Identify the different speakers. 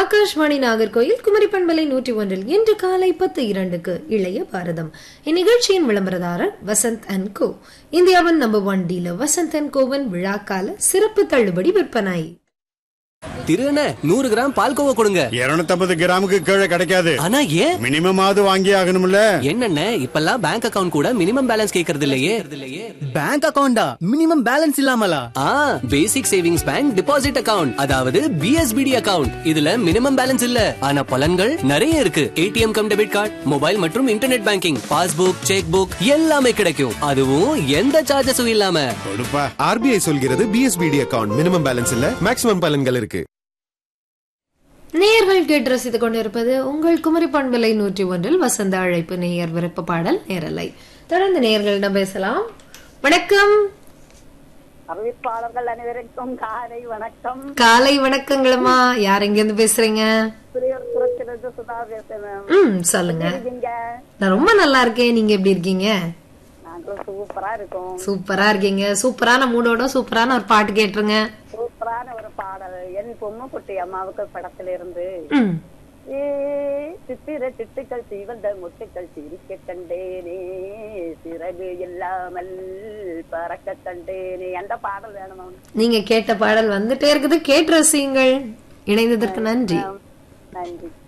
Speaker 1: ஆகாஷ்வாணி நாகர்கோயில் குமரி பண்பலை நூற்றி ஒன்றில் இன்று காலை பத்து இரண்டுக்கு இளைய பாரதம் இந்நிகழ்ச்சியின் விளம்பரதாரர் வசந்த் அண்ட் கோ இந்தியாவின் number one dealer Vasanth and கோவின் விழாக்கால சிறப்பு தள்ளுபடி விற்பனை
Speaker 2: திருன நூறு கிராம் பால்கோவா கொடுங்க
Speaker 3: இருநூத்தம்பது கிராமுக்கு கீழே கிடைக்காது
Speaker 2: ஆனா ஏன்
Speaker 3: மினிமம் ஆவது வாங்கி ஆகணும்ல
Speaker 2: என்னென்ன இப்பெல்லாம் பேங்க் அக்கவுண்ட் கூட மினிமம் பேலன்ஸ் கேக்குறது இல்லையே
Speaker 4: பேங்க் அக்கவுண்டா மினிமம் பேலன்ஸ் இல்லாமலா
Speaker 2: ஆ basic savings bank deposit account அதாவது பிஎஸ்பிடி அக்கவுண்ட் இதுல மினிமம் பேலன்ஸ் இல்ல ஆனா பலன்கள் நிறைய இருக்கு ATM cum debit card mobile மற்றும் internet banking passbook cheque book எல்லாமே கிடைக்கும் அதுவும் எந்த சார்ஜஸும் இல்லாம
Speaker 3: கொடுப்பா
Speaker 5: ஆர்பிஐ சொல்கிறது பிஎஸ்பிடி அக்கவுண்ட் மினிமம் பேலன்ஸ் இல்ல மேக்ஸிமம் பலன்கள் இருக்கு
Speaker 1: நேயர்கள் கேட்டு ரசித்துக் கொண்டிருப்பது உங்கள் குமரி பண்பலை நூற்றி ஒன்றில் வசந்த அழைப்பு நேயர் விருப்ப பாடல் நேரலை தொடர்ந்து நேயர்களிடம் பேசலாம் வணக்கம்
Speaker 6: அறிவிப்பாளர்கள் அனைவருக்கும் காலை வணக்கம்
Speaker 1: காலை வணக்கங்களம்மா யார் எங்க இருந்து பேசுறீங்க
Speaker 6: புலியூர்புரத்திலிருந்து சுதா பேசுறேன்
Speaker 1: ம் சொல்லுங்க
Speaker 6: இருக்கீங்க
Speaker 1: நான் ரொம்ப நல்லா இருக்கேன் நீங்க எப்படி இருக்கீங்க
Speaker 6: நாங்களும் சூப்பரா இருக்கோம்
Speaker 1: சூப்பரா இருக்கீங்க சூப்பரான மூடோட சூப்பரான ஒரு பாட்டு கேட்டுருங்க
Speaker 6: சூப்பரான ஒரு பாடல் என் பொம்மை குட்டி அம்மாவுக்கு படத்துல இருந்து
Speaker 1: ம்
Speaker 6: ஏ சித்திர சிட்டுக்கள் சிவந்த முட்டுக்கள் சிரிக்க கண்டேனே சிறகு இல்லாமல் பறக்க கண்டேனே அந்த பாடல் வேணுமா
Speaker 1: நீங்க கேட்ட பாடல் வந்துட்டே இருக்குது கேட்டு ரசியுங்கள் இணைந்ததற்கு நன்றி
Speaker 6: நன்றி